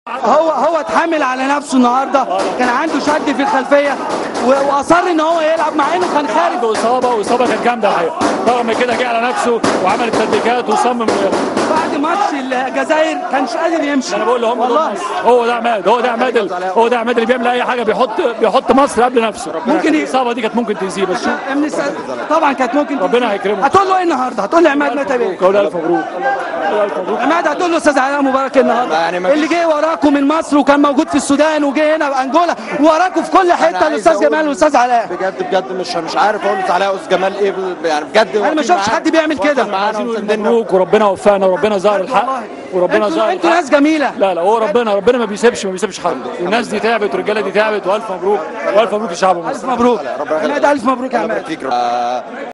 هو هو اتحمل على نفسه النهارده كان عنده شد في الخلفيه و- واصر ان هو يلعب مع انه كان خارج عنده اصابه واصابه كانت جامده الحقيقه رغم كده جه على نفسه وعمل التدريجات وصمم بعد ماتش الجزائر كانش قادر يمشي انا بقول له هم دول والله مصر. هو ده عماد هو ده عماد ال- هو ده عماد اللي بيعمل اي حاجه بيحط بيحط مصر قبل نفسه ممكن ي- الاصابه دي كانت ممكن تنسيه بس شوف من الس- طبعا كانت ممكن ربنا هيكرمه. هتقول له ايه النهارده هتقول لي عماد متى بيه مبروك الف مبروك الف مبروك عماد هتقول له استاذ علاء مبارك النهارده يعني ما اللي جه وراكم من مصر وكان موجود في السودان وجه هنا في انجولا وراكم في كل حته عايز الاستاذ أقول جمال والاستاذ علاء بجد بجد مش مش عارف اقول على استاذ جمال ايه ب- يعني بجد انا ما شفتش حد بيعمل كده عايزين نقول مبروك وربنا وفقنا وربنا ظهر الحق وربنا انتوا ظهر انتوا الحق ناس جميله لا لا هو ربنا ربنا ما بيسيبش ما بيسيبش حد والناس دي تعبت والرجاله دي تعبت والف مبروك والف مبروك لشعب مصر الف مبروك عماد الف مبروك يا عماد فيك